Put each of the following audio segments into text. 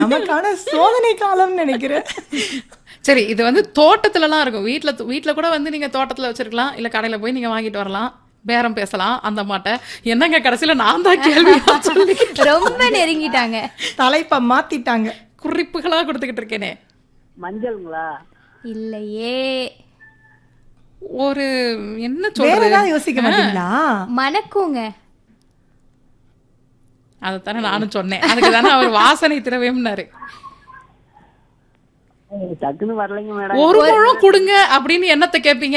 நமக்கான சோதனை காலம்னு நினைக்கிறேன் சரி இது வந்து தோட்டத்துலலாம் இருக்கும் வீட்ல வீட்ல கூட வந்து நீங்க தோட்டத்துல வச்சிருக்கலாம் இல்ல கடையில போய் நீங்க வாங்கிட்டு வரலாம் பேரம் பேசலாம் அந்த மாட்டை என்னங்க கடைசியில நான் தான் கேள்வி சொல்லி ரொம்ப நெருங்கிட்டாங்க தலைப்பை மாத்திட்டாங்க குறிப்புகளா கொடுத்துக்கிட்டு இருக்கேனே மஞ்சள்ங்களா இல்லையே ஒரு என்ன வேற சொல்றது ஏதாவது யோசிக்க மாட்டீங்களா மணக்குங்க அதைத்தானே நானும் சொன்னேன் அதுக்கு தானே அவர் வாசனை திரவியம்னாரு டக்குன்னு வரலைங்க மேடம் ஒரு முழம் கொடுங்க அப்படின்னு என்னத்தை கேட்பீங்க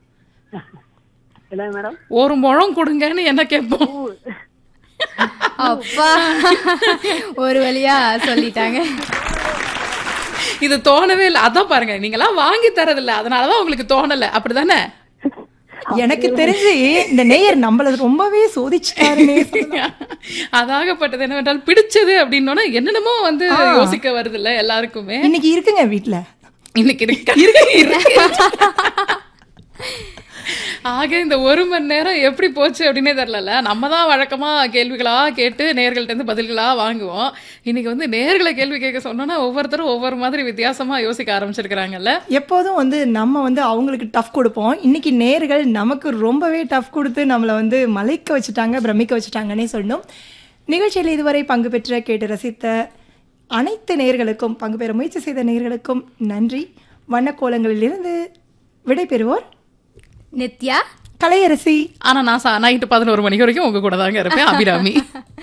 என்ன மேடம் ஒரு முழம் கொடுங்கன்னு என்ன கேட்போம் அப்பா ஒரு வழியா சொல்லிட்டாங்க இது தோணவே இல்லை அதான் பாருங்க நீங்களாம் வாங்கி தரதில்ல அதனாலதான் உங்களுக்கு தோணல அப்படிதானே எனக்கு தெரிஞ்சு இந்த நேயர் நம்மள ரொம்பவே சோதிச்சுட்டாருன்னே சொல்லலாம். அதாகப்பட்டது என்னவென்றால் பிடிச்சது அப்படின்னோன்னா என்னென்னமோ வந்து யோசிக்க வருது இல்ல எல்லாருக்குமே இன்னைக்கு இருக்குங்க வீட்ல இன்னைக்கு இருக்கு இருக்கு. ஆக இந்த ஒரு மணி நேரம் எப்படி போச்சு அப்படின்னே தெரியல நம்ம தான் வழக்கமா கேள்விகளா கேட்டு நேர்கள்ட்ட இருந்து பதில்களா வாங்குவோம் இன்னைக்கு வந்து நேர்களை கேள்வி கேட்க சொன்னோம்னா ஒவ்வொருத்தரும் ஒவ்வொரு மாதிரி வித்தியாசமா யோசிக்க ஆரம்பிச்சிருக்கிறாங்கல்ல எப்போதும் வந்து நம்ம வந்து அவங்களுக்கு டஃப் கொடுப்போம் இன்னைக்கு நேர்கள் நமக்கு ரொம்பவே டஃப் கொடுத்து நம்மளை வந்து மலைக்க வச்சுட்டாங்க பிரமிக்க வச்சுட்டாங்கன்னே சொல்லணும் நிகழ்ச்சியில் இதுவரை பங்கு பெற்ற கேட்டு ரசித்த அனைத்து நேர்களுக்கும் பங்கு பெற முயற்சி செய்த நேர்களுக்கும் நன்றி வண்ணக்கோலங்களிலிருந்து விடைபெறுவோர் நித்யா கலையரசி ஆனா நான் நைட்டு பதினோரு மணி வரைக்கும் உங்க கூட தாங்க இருப்பேன் அபிராமி